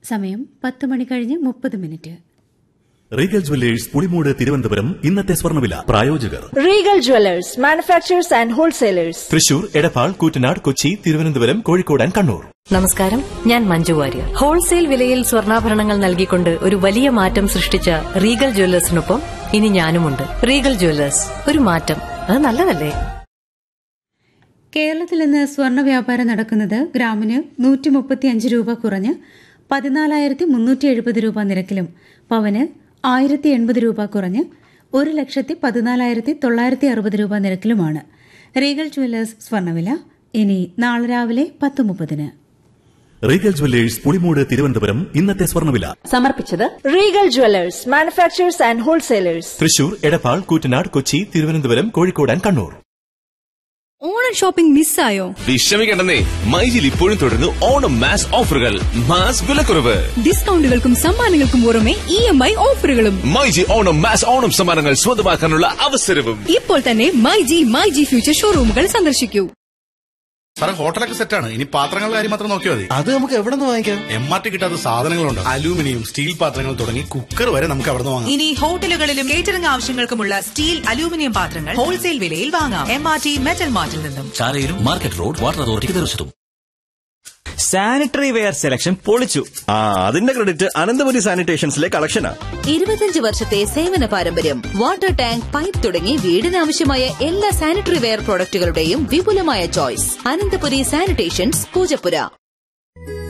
സമയം പത്ത് മണി കഴിഞ്ഞ് മുപ്പത് minute Regal Jewellers Pulimood Thiruvananthapuram ഇന്നത്തെ സ്വർണ്ണവില പ്രായോജകർ Regal Jewellers manufacturers and wholesalers Thrissur Edappal Koottanad Kochi Thiruvananthapuram Kozhikode and Kannur നമസ്കാരം ഞാൻ മഞ്ജു വാര്യർ ഹോൾസെയിൽ വിലയിൽ സ്വർണ്ണാഭരണങ്ങൾ നൽകിക്കൊണ്ട് ഒരു വലിയ മാറ്റം സൃഷ്ടിച്ച റീഗൽ ജ്വല്ലേഴ്സിനൊപ്പം ഇനി ഞാനുമുണ്ട് റീഗൽ ജ്വല്ലേഴ്സ് ഒരു മാറ്റം അത് നല്ലതല്ലേ കേരളത്തിൽ ഇന്ന് സ്വർണ്ണ വ്യാപാരം നടക്കുന്നത് ഗ്രാമിന് നൂറ്റി മുപ്പത്തി അഞ്ച് രൂപ കുറഞ്ഞ് പതിനാലായിരത്തി മുന്നൂറ്റി എഴുപത് രൂപ നിരക്കിലും പവന് ആയിരത്തി എൺപത് രൂപ കുറഞ്ഞ് ഒരു ലക്ഷത്തി പതിനാലായിരത്തി തൊള്ളായിരത്തി അറുപത് രൂപ നിരക്കിലുമാണ് റീഗൽ ജുവല്ലേഴ്സ് സ്വർണ്ണവില ഇനി നാളെ രാവിലെ പത്ത് മുപ്പതിന് റീഗൽ ജുവല്ലേഴ്സ് പുളിമൂട് തിരുവനന്തപുരം ഇന്നത്തെ സ്വർണ്ണവില സമർപ്പിച്ചത് Regal Jewellers manufacturers and wholesalers Thrissur Edappal Koottanad Kochi Thiruvananthapuram Kozhikode and Kannur Onam shopping മിസ്സായോ വിഷമിക്കണ്ടെന്നേ മൈജിൽ ഇപ്പോഴും തുടരുന്നു ഓണം മാസ് ഓഫറുകൾ മാസ് വിലക്കുറവ് ഡിസ്കൗണ്ടുകൾക്കും സമ്മാനങ്ങൾക്കും പുറമെ ഇ എം ഐ ഓഫറുകളും മൈജി ഓണം മാസ് ഓണം സമ്മാനങ്ങൾ സ്വന്തമാക്കാനുള്ള അവസരവും ഇപ്പോൾ തന്നെ My G My G future ഷോറൂമുകൾ സന്ദർശിക്കൂ സാറേ ഹോട്ടലൊക്കെ സെറ്റാണ് ഇനി പാത്രങ്ങളുടെ കാര്യം മാത്രം നോക്കിയാൽ മതി അത് നമുക്ക് എവിടെ നിന്ന് വാങ്ങിക്കാം എം ആർ ടി കിട്ടാത്ത സാധനങ്ങളുണ്ട് അലൂമിനിയം സ്റ്റീൽ പാത്രങ്ങൾ തുടങ്ങി കുക്കർ വരെ നമുക്ക് അവിടെ നിന്ന് വാങ്ങാം ഇനി ഹോട്ടലുകളിലും കേറ്ററിംഗ് ആവശ്യങ്ങൾക്കുമുള്ള സ്റ്റീൽ അലൂമിനിയം പാത്രങ്ങൾ ഹോൾസെയിൽ വിലയിൽ വാങ്ങാം എം ആർ ടി മെറ്റൽ മാർട്ടിൽ നിന്നും ചാലയിലും മാർക്കറ്റ് റോഡ് വാട്ടർ അതോറിറ്റിക്ക് തീർച്ചയായിട്ടും സാനിറ്ററി വെയർ സെലക്ഷൻ പൊളിച്ചു ആ അതിന്റെ ക്രെഡിറ്റ് അനന്തപുരി സാനിറ്റേഷൻസിലെ കളക്ഷനാ ഇരുപത്തിയഞ്ച് വർഷത്തെ സേവന പാരമ്പര്യം വാട്ടർ ടാങ്ക് പൈപ്പ് തുടങ്ങി വീടിനാവശ്യമായ എല്ലാ സാനിറ്ററി വെയർ പ്രോഡക്റ്റുകളുടെയും വിപുലമായ ചോയ്സ് അനന്തപുരി സാനിറ്റേഷൻസ് പൂജപ്പുര